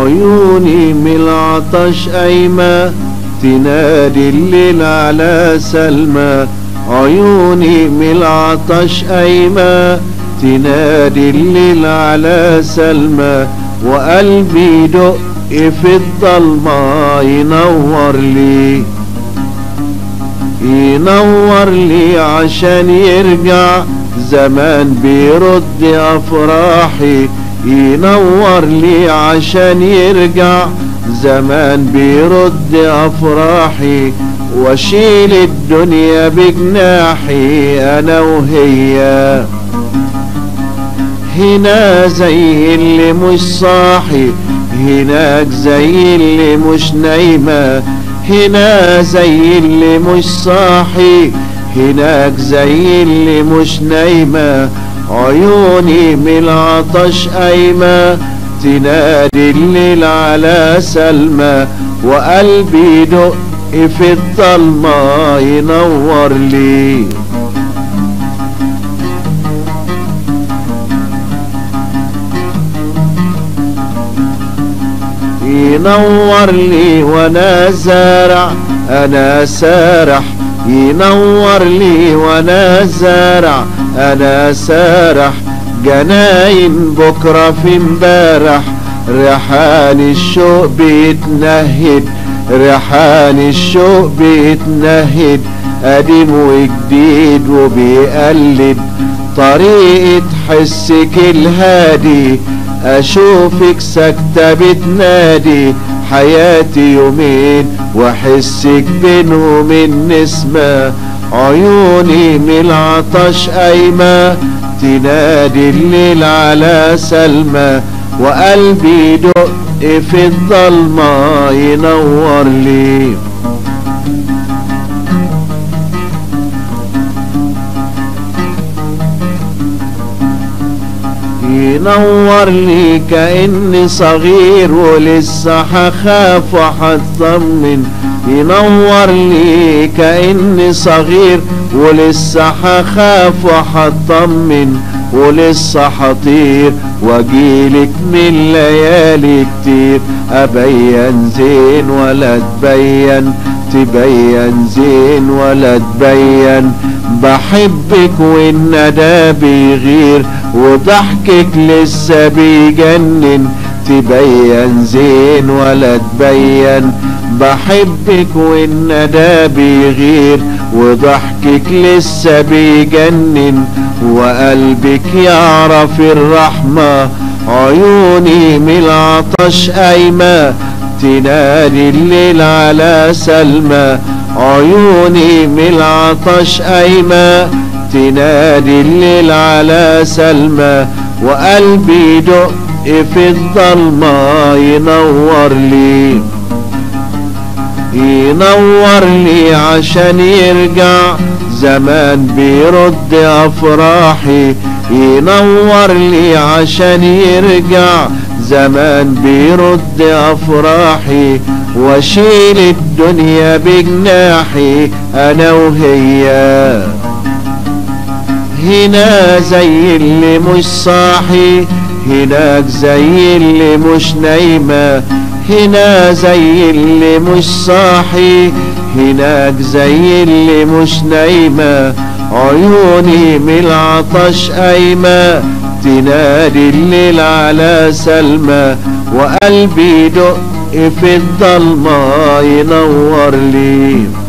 عيوني من العطش قايمة تنادي الليل على سلمى عيوني من العطش قايمة تنادي الليل على سلمى وقلبي دق في الضلمة ينور لي ينور لي عشان يرجع زمان بيرد افراحي ينور لي عشان يرجع زمان بيرد افراحي واشيل الدنيا بجناحي انا وهي هنا زي اللي مش صاحي هناك زي اللي مش نايمة هنا زي اللي مش صاحي هناك زي اللي مش نايمة عيوني من العطش قايمة تنادي الليل على سلمى وقلبي دق في الضلمة ينور لي ينور لي وانا زارع انا سارح ينور لي وانا زارع انا سارح جناين بكرة في امبارح ريحان الشوق بيتنهد ريحان الشوق بيتنهد قديم وجديد وبيقلد طريقة حسك الهادي اشوفك ساكتة بتنادي حياتي يومين واحسك بينهم النسمة عيوني من العطش قايمة تنادي الليل على سلمى وقلبي دق في الضلمة ينور لي ينور لي كأني صغير ولسه هخاف وهطمن ينور لي كأني صغير ولسه هخاف وهطمن ولسه هطير واجيلك من ليالي كتير ابين زين ولا تبين تبين زين ولا تبين بحبك والندى بيغير وضحكك لسه بيجنن تبين زين ولا تبين بحبك والندى بيغير وضحكك لسه بيجنن وقلبك يعرف الرحمة عيوني من العطش قايمة تنادي الليل على سلمى عيوني من العطش قايمة تنادي الليل على سلمى وقلبي دق في الضلمة ينور لي ينور لي عشان يرجع زمان بيرد افراحي ينور لي عشان يرجع زمان بيرد افراحي واشيل الدنيا بجناحي انا وهي هنا زي اللي مش صاحي هناك زي اللي مش نايمة هنا زي اللي مش صاحي هناك زي اللي مش نايمة عيوني من العطش قايمة تنادي الليل على سلمى وقلبي دق في الضلمة ينور لي